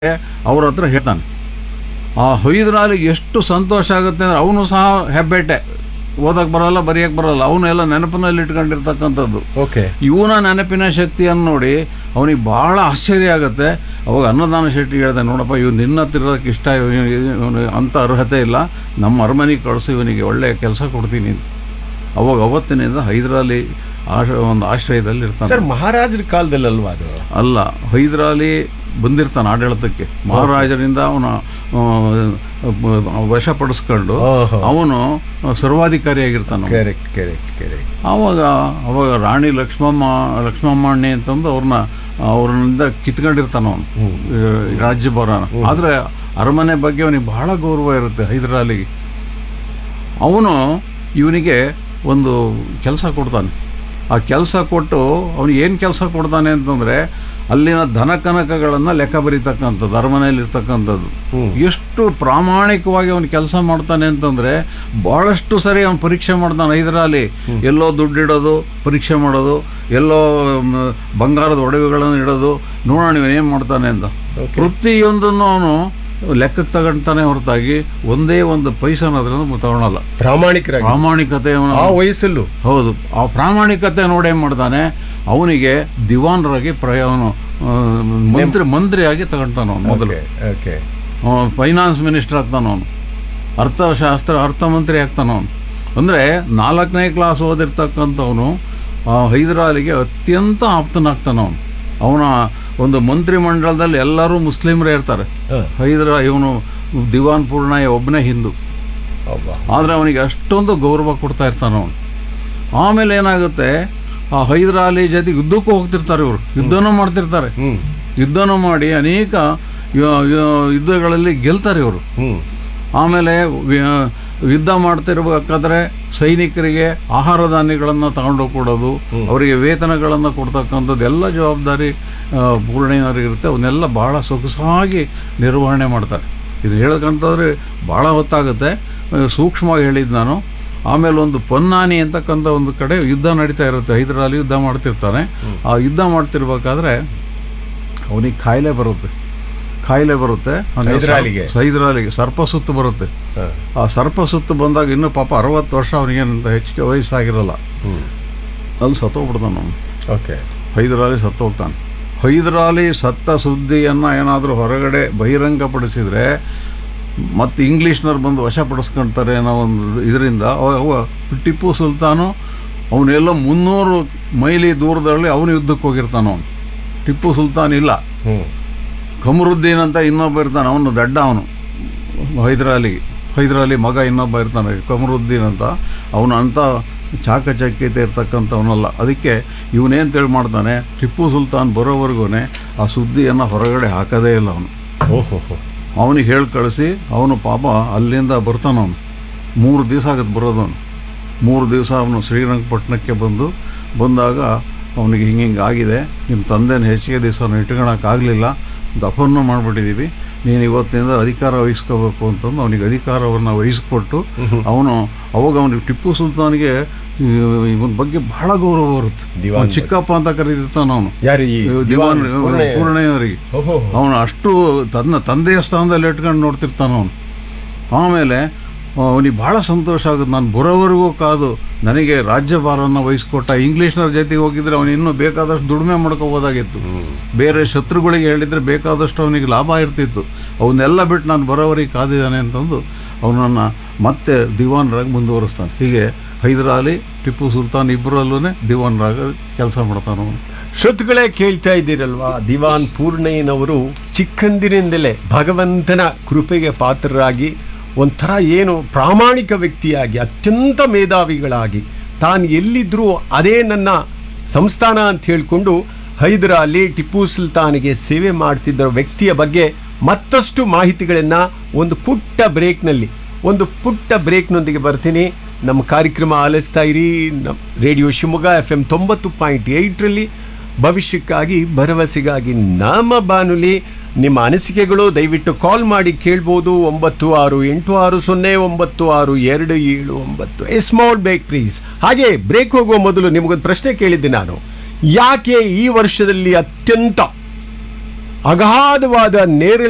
ಅವ್ರ ಹತ್ರ ಹೇಳ್ತಾನೆ ಆ ಹೈದರಾಲಿಗೆ ಎಷ್ಟು ಸಂತೋಷ ಆಗುತ್ತೆ ಅಂದ್ರೆ ಅವನು ಸಹ ಹೆಬ್ಬೆಟ್ಟೆ ಓದಕ್ಕೆ ಬರಲ್ಲ ಬರೆಯಕ್ಕೆ ಬರಲ್ಲ ಅವನ್ನೆಲ್ಲ ನೆನಪಿನಲ್ಲಿ ಇಟ್ಕೊಂಡಿರ್ತಕ್ಕಂಥದ್ದು ಓಕೆ ಇವನ ನೆನಪಿನ ಶಕ್ತಿಯನ್ನು ನೋಡಿ ಅವನಿಗೆ ಭಾಳ ಆಶ್ಚರ್ಯ ಆಗುತ್ತೆ ಅವಾಗ ಅನ್ನದಾನ ಶೆಟ್ಟಿ ಹೇಳ್ದೆ ನೋಡಪ್ಪ ಇವ್ ನಿನ್ನ ಹತ್ರ ಇರೋದಕ್ಕೆ ಇಷ್ಟ ಇವನು ಅಂಥ ಅರ್ಹತೆ ಇಲ್ಲ ನಮ್ಮ ಅರಮನೆಗೆ ಕಳಿಸಿ ಇವನಿಗೆ ಒಳ್ಳೆಯ ಕೆಲಸ ಕೊಡ್ತೀನಿ ಅಂತ. ಅವಾಗ ಅವತ್ತಿನಿಂದ ಹೈದರಾಲಿ ಆಶ ಒಂದು ಆಶ್ರಯದಲ್ಲಿ ಇರ್ತಾನೆ ಸರ್ ಮಹಾರಾಜರ ಕಾಲದಲ್ಲಿ ಅಲ್ವಾ ಅದು ಅಲ್ಲ ಹೈದರಾಲಿ ಬಂದಿರ್ತಾನೆ ಆಡಳಿತಕ್ಕೆ ಮಹಾರಾಜರಿಂದ ಅವನ ವಶಪಡಿಸ್ಕೊಂಡು ಓಹೋ. ಅವನು ಸರ್ವಾಧಿಕಾರಿಯಾಗಿರ್ತಾನೆ ಅವ್ನು. ಕರೆಕ್ಟ್ ಕರೆಕ್ಟ್ ಕರೆಕ್ಟ್ ಆವಾಗ ಅವಾಗ ರಾಣಿ ಲಕ್ಷ್ಮಮ್ಮ ಲಕ್ಷ್ಮಮ್ಮಣ್ಣಿ ಅಂತಂದು ಅವ್ರನ್ನ ಅವ್ರನ್ನಿಂದ ಕಿತ್ಕೊಂಡಿರ್ತಾನ ಅವನು ರಾಜ್ಯಭಾರನ ಆದರೆ ಅರಮನೆ ಬಗ್ಗೆ ಅವನಿಗೆ ಬಹಳ ಗೌರವ ಇರುತ್ತೆ ಹೈದರಾಲಿಗೆ ಅವನು ಇವನಿಗೆ ಒಂದು ಕೆಲಸ ಕೊಡ್ತಾನೆ ಆ ಕೆಲಸ ಕೊಟ್ಟು ಅವನು ಏನು ಕೆಲಸ ಕೊಡ್ತಾನೆ ಅಂತಂದರೆ ಅಲ್ಲಿನ ಧನ ಕನಕಗಳನ್ನು ಲೆಕ್ಕ ಬರೀತಕ್ಕಂಥದ್ದು ಅರಮನೆಯಲ್ಲಿ ಇರ್ತಕ್ಕಂಥದ್ದು ಎಷ್ಟು ಪ್ರಾಮಾಣಿಕವಾಗಿ ಅವನು ಕೆಲಸ ಮಾಡ್ತಾನೆ ಅಂತಂದರೆ ಭಾಳಷ್ಟು ಸರಿ ಅವನು ಪರೀಕ್ಷೆ ಮಾಡ್ತಾನೆ ಹೈದರಾಲಿ ಎಲ್ಲೋ ದುಡ್ಡಿಡೋದು ಪರೀಕ್ಷೆ ಮಾಡೋದು ಎಲ್ಲೋ ಮ್, ಬಂಗಾರದ ಒಡವೆಗಳನ್ನು ಇಡೋದು ನೋಡೋಣ ಇವನೇನು ಮಾಡ್ತಾನೆ ಅಂತ ಪ್ರತಿಯೊಂದನ್ನು ಅವನು ಲೆಕ್ಕಕ್ಕೆ ತಗೊಳ್ತಾನೆ ಹೊರತಾಗಿ ಒಂದೇ ಒಂದು ಪೈಸನಾದ್ರೂ ತಗೊಳಲ್ಲ ಪ್ರಾಮಾಣಿಕರಾಗಿ ಪ್ರಾಮಾಣಿಕತೆಯನ್ನು ಆ ವಯಸ್ಸಲ್ಲೂ ಹೌದು ಆ ಪ್ರಾಮಾಣಿಕತೆ ನೋಡಿ ಏನು ಮಾಡ್ತಾನೆ ಅವನಿಗೆ ದಿವಾನರಾಗಿ ಪ್ರಯಾಣ ಮಂತ್ರಿ ಮಂತ್ರಿಯಾಗಿ ತಗೊಳ್ತಾನೆ ಅವನು ಮೊದಲು ಓಕೆ ಫೈನಾನ್ಸ್ ಮಿನಿಸ್ಟರ್ ಆಗ್ತಾನೆ ಅವನು ಅರ್ಥಶಾಸ್ತ್ರ ಅರ್ಥಮಂತ್ರಿ ಆಗ್ತಾನೆ ಅವನು ಅಂದರೆ ನಾಲ್ಕನೇ ಕ್ಲಾಸ್ ಓದಿರ್ತಕ್ಕಂಥವನು ಆ ಹೈದರಾಲಿಗೆ ಅತ್ಯಂತ ಆಪ್ತನಾಗ್ತಾನೆ ಅವನು ಅವನ ಒಂದು ಮಂತ್ರಿ ಮಂಡಲದಲ್ಲಿ ಎಲ್ಲರೂ ಮುಸ್ಲಿಮರೇ ಇರ್ತಾರೆ ಹಾಂ ಹೈದರಾ ಇವನು ದಿವಾನ್ ಪೂರ್ಣಯ್ಯ ಒಬ್ಬನೇ ಹಿಂದೂ ಹೌದಾ ಆದರೆ ಅವನಿಗೆ ಅಷ್ಟೊಂದು ಗೌರವ ಕೊಡ್ತಾ ಇರ್ತಾನೆ ಅವನು ಆಮೇಲೆ ಏನಾಗುತ್ತೆ ಆ ಹೈದರಾಲಿ ಜೊತೆ ಯುದ್ಧಕ್ಕೂ ಹೋಗ್ತಿರ್ತಾರೆ ಇವರು ಯುದ್ಧನೂ ಮಾಡ್ತಿರ್ತಾರೆ ಹ್ಞೂ ಯುದ್ಧನೂ ಮಾಡಿ ಅನೇಕ ಯು- ಯು- ಯುದ್ಧಗಳಲ್ಲಿ ಗೆಲ್ತಾರೆ ಇವರು ಹ್ಞೂ ಆಮೇಲೆ ವಿ- ಯುದ್ಧ ಮಾಡ್ತಿರ್ಬೇಕಾದ್ರೆ ಸೈನಿಕರಿಗೆ ಆಹಾರ ಧಾನ್ಯಗಳನ್ನು ತಗೊಂಡು ಕೊಡೋದು ಅವರಿಗೆ ವೇತನಗಳನ್ನು ಕೊಡ್ತಕ್ಕಂಥದ್ದು ಎಲ್ಲ ಜವಾಬ್ದಾರಿ ಆ, ಪೂರ್ಣಯ್ಯನವರಿಗಿರುತ್ತೆ ಅವನ್ನೆಲ್ಲ ಭಾಳ ಸೊಗಸಾಗಿ ನಿರ್ವಹಣೆ ಮಾಡ್ತಾರೆ ಇದು ಹೇಳ್ಕೊಂತಂದ್ರೆ ಭಾಳ ಹೊತ್ತಾಗುತ್ತೆ ಆ, ಸೂಕ್ಷ್ಮವಾಗಿ ಹೇಳಿದ್ದು ನಾನು ಆಮೇಲೆ ಒಂದು ಪೊನ್ನಾನಿ ಅಂತಕ್ಕಂಥ ಒಂದು ಕಡೆ ಯುದ್ಧ ನಡೀತಾ ಇರುತ್ತೆ ಹೈದರಾಲಿ ಯುದ್ಧ ಮಾಡ್ತಿರ್ತಾನೆ ಆ ಯುದ್ಧ ಮಾಡ್ತಿರ್ಬೇಕಾದ್ರೆ ಅವನಿಗೆ ಕಾಯಿಲೆ ಬರುತ್ತೆ ಕಾಯಿಲೆ ಬರುತ್ತೆ ಅವ್ನಿಗೆ ಹೈದರಾಲಿಗೆ? ಸರ್ಪ- ಹೈದರಾಲಿಗೆ ಸರ್ಪ ಸುತ್ತು ಬರುತ್ತೆ ಹಾಂ ಆ ಸರ್ಪ ಸುತ್ತು ಬಂದಾಗ ಇನ್ನೂ ಪಾಪ ಅರವತ್ತು ವರ್ಷ ಅವನಿಗೇನಂತ ಹೆಚ್ಚಿಗೆ ವಯಸ್ಸಾಗಿರಲ್ಲ ಹ್ಞೂ ಅಲ್ಲಿ ಸತ್ತೋಗ್ಬಿಡ್ತಾನೆ ಅವನು ಓಕೆ ಹೈದರಾಲಿ ಸತ್ತೋಗ್ತಾನೆ ಹೈದರಾಲಿ ಸತ್ತ ಸುದ್ದಿಯನ್ನು ಏನಾದರೂ ಹೊರಗಡೆ ಬಹಿರಂಗಪಡಿಸಿದರೆ ಮತ್ತು ಇಂಗ್ಲೀಷ್ನವ್ರು ಬಂದು ವಶಪಡಿಸ್ಕೊಳ್ತಾರೆ ಅನ್ನೋ ಒಂದು ಇದರಿಂದ ಅವ ಟಿಪ್ಪು ಸುಲ್ತಾನು ಅವನೆಲ್ಲೋ ಮುನ್ನೂರು ಮೈಲಿ ದೂರದಲ್ಲಿ ಅವನು ಯುದ್ಧಕ್ಕೆ ಹೋಗಿರ್ತಾನೆ ಅವನು ಟಿಪ್ಪು ಸುಲ್ತಾನ್ ಇಲ್ಲ ಹ್ಞೂ ಕಮರುದ್ದೀನ್ ಅಂತ ಇನ್ನೊಬ್ಬ ಇರ್ತಾನೆ ಅವನು ದಡ್ಡ ಅವನು ಹೈದರಾಲಿ ಹೈದರಾಲಿ ಮಗ ಇನ್ನೊಬ್ಬ ಇರ್ತಾನೆ ಕಮರುದ್ದೀನ್ ಅಂತ ಅವನು ಅಂಥ ಚಾಕಚಕ್ಯತೆ ಇರ್ತಕ್ಕಂಥವನಲ್ಲ ಅದಕ್ಕೆ ಇವನೇನು ತಿಳಿ ಮಾಡ್ತಾನೆ ಟಿಪ್ಪು ಸುಲ್ತಾನ್ ಬರೋವರೆಗೂ ಆ ಸುದ್ದಿಯನ್ನು ಹೊರಗಡೆ ಹಾಕೋದೇ ಇಲ್ಲ ಅವನು ಓಹೋ ಹೋ ಅವನಿಗೆ ಹೇಳಿ ಕಳಿಸಿ ಅವನು ಪಾಪ ಅಲ್ಲಿಂದ ಬರ್ತಾನೆ ಅವನು ಮೂರು ದಿವಸ ಆಗುತ್ತೆ ಬರೋದವನು ಮೂರು ದಿವಸ ಅವನು ಶ್ರೀರಂಗಪಟ್ಟಣಕ್ಕೆ ಬಂದು ಬಂದಾಗ ಅವನಿಗೆ ಹಿಂಗೆ ಹಿಂಗೆ ಆಗಿದೆ ನಿಮ್ಮ ತಂದೆನ ಹೆಚ್ಚಿಗೆ ದಿವಸ ಇಟ್ಕೊಳಕ್ಕಾಗಲಿಲ್ಲ ದಫನ್ನು ಮಾಡಿಬಿಟ್ಟಿದ್ದೀವಿ ನೀನು ಇವತ್ತಿನಿಂದ ಅಧಿಕಾರ ವಹಿಸ್ಕೋಬೇಕು ಅಂತಂದು ಅವನಿಗೆ ಅಧಿಕಾರವನ್ನು ವಹಿಸ್ಕೊಟ್ಟು ಅವನು ಅವಾಗ ಅವನಿಗೆ ಟಿಪ್ಪು ಸುಲ್ತಾನಿಗೆ ಇವನ ಬಗ್ಗೆ ಬಹಳ ಗೌರವ ಬರುತ್ತೆ ದಿವಾನ್ ಅವ್ನು ಚಿಕ್ಕಪ್ಪ ಅಂತ ಕರೀತಿರ್ತಾನೆ ಅವನು ಯಾರು ಈ ದಿವಾನ್ ಪೂರ್ಣಯ್ಯ? ಪೂರ್ಣಯ್ಯನವರಿಗೆ ಓಹೋ ಅವನು ಅಷ್ಟು ತನ್ನ ತಂದೆಯ ಸ್ಥಾನದಲ್ಲಿ ಇಟ್ಕೊಂಡು ನೋಡ್ತಿರ್ತಾನೆ ಅವನು ಆಮೇಲೆ ಅವನಿಗೆ ಭಾಳ ಸಂತೋಷ ಆಗುತ್ತೆ ನಾನು ಬರೋವರೆಗೂ ಕಾದು ನನಗೆ ರಾಜ್ಯಭಾರವನ್ನು ವಹಿಸ್ಕೊಟ್ಟ ಇಂಗ್ಲೀಷ್ನವ್ರ ಜೊತೆಗೆ ಹೋಗಿದ್ರೆ ಅವನು ಇನ್ನೂ ಬೇಕಾದಷ್ಟು ದುಡಿಮೆ ಮಾಡ್ಕೋಬೋದಾಗಿತ್ತು ಬೇರೆ ಶತ್ರುಗಳಿಗೆ ಹೇಳಿದರೆ ಬೇಕಾದಷ್ಟು ಅವನಿಗೆ ಲಾಭ ಇರ್ತಿತ್ತು ಅವನ್ನೆಲ್ಲ ಬಿಟ್ಟು ನಾನು ಬರೋವರೆಗೆ ಕಾದಿದ್ದಾನೆ ಅಂತಂದು ಅವನನ್ನು ಮತ್ತೆ ದಿವಾನರಾಗಿ ಮುಂದುವರಿಸ್ತಾನೆ ಹೀಗೆ ಹೈದರಾಲಿ ಟಿಪ್ಪು ಸುಲ್ತಾನ್ ಇಬ್ಬರಲ್ಲೂ ದಿವಾನರಾಗ ಕೆಲಸ ಮಾಡ್ತಾನೆ ಅವನು ಶ್ರೋತೃಗಳೇ ಕೇಳ್ತಾ ಇದ್ದೀರಲ್ವಾ ದಿವಾನ್ ಪೂರ್ಣಯ್ಯನವರು ಚಿಕ್ಕಂದಿನಿಂದಲೇ ಭಗವಂತನ ಕೃಪೆಗೆ ಪಾತ್ರರಾಗಿ ಒಂಥರ ಏನು ಪ್ರಾಮಾಣಿಕ ವ್ಯಕ್ತಿಯಾಗಿ ಅತ್ಯಂತ ಮೇಧಾವಿಗಳಾಗಿ ತಾನು ಎಲ್ಲಿದ್ರೂ ಅದೇ ನನ್ನ ಸಂಸ್ಥಾನ ಅಂತ ಹೇಳಿಕೊಂಡು ಹೈದರಾಲಿ ಟಿಪ್ಪು ಸುಲ್ತಾನಿಗೆ ಸೇವೆ ಮಾಡ್ತಿದ್ದ ವ್ಯಕ್ತಿಯ ಬಗ್ಗೆ ಮತ್ತಷ್ಟು ಮಾಹಿತಿಗಳನ್ನು ಒಂದು ಪುಟ್ಟ ಬ್ರೇಕ್ನಲ್ಲಿ ಒಂದು ಪುಟ್ಟ ಬ್ರೇಕ್ನೊಂದಿಗೆ ಬರ್ತೀನಿ ನಮ್ಮ ಕಾರ್ಯಕ್ರಮ ಆಲಿಸ್ತಾ ಇರಿ ನಮ್ಮ ರೇಡಿಯೋ ಶಿವಮೊಗ್ಗ ಎಫ್ ಎಂ ತೊಂಬತ್ತು ಪಾಯಿಂಟ್ ಏಯ್ಟ್ರಲ್ಲಿ ಭವಿಷ್ಯಕ್ಕಾಗಿ ಭರವಸೆಗಾಗಿ ನಮ್ಮ ಬಾನುಲಿ ನಿಮ್ಮ ಅನಿಸಿಕೆಗಳು ದಯವಿಟ್ಟು ಕಾಲ್ ಮಾಡಿ ಕೇಳ್ಬೋದು ಒಂಬತ್ತು ಆರು ಎಂಟು ಆರು ಸೊನ್ನೆ ಒಂಬತ್ತು ಆರು ಎರಡು ಏಳು ಒಂಬತ್ತು ಎ ಸ್ಮಾಲ್ ಬ್ರೇಕ್ ಪ್ಲೀಸ್ ಹಾಗೆ ಬ್ರೇಕ್ ಹೋಗುವ ಮೊದಲು ನಿಮಗೊಂದು ಪ್ರಶ್ನೆ ಕೇಳಿದ್ದೆ ನಾನು ಯಾಕೆ ಈ ವರ್ಷದಲ್ಲಿ ಅತ್ಯಂತ ಅಗಾಧವಾದ ನೇರ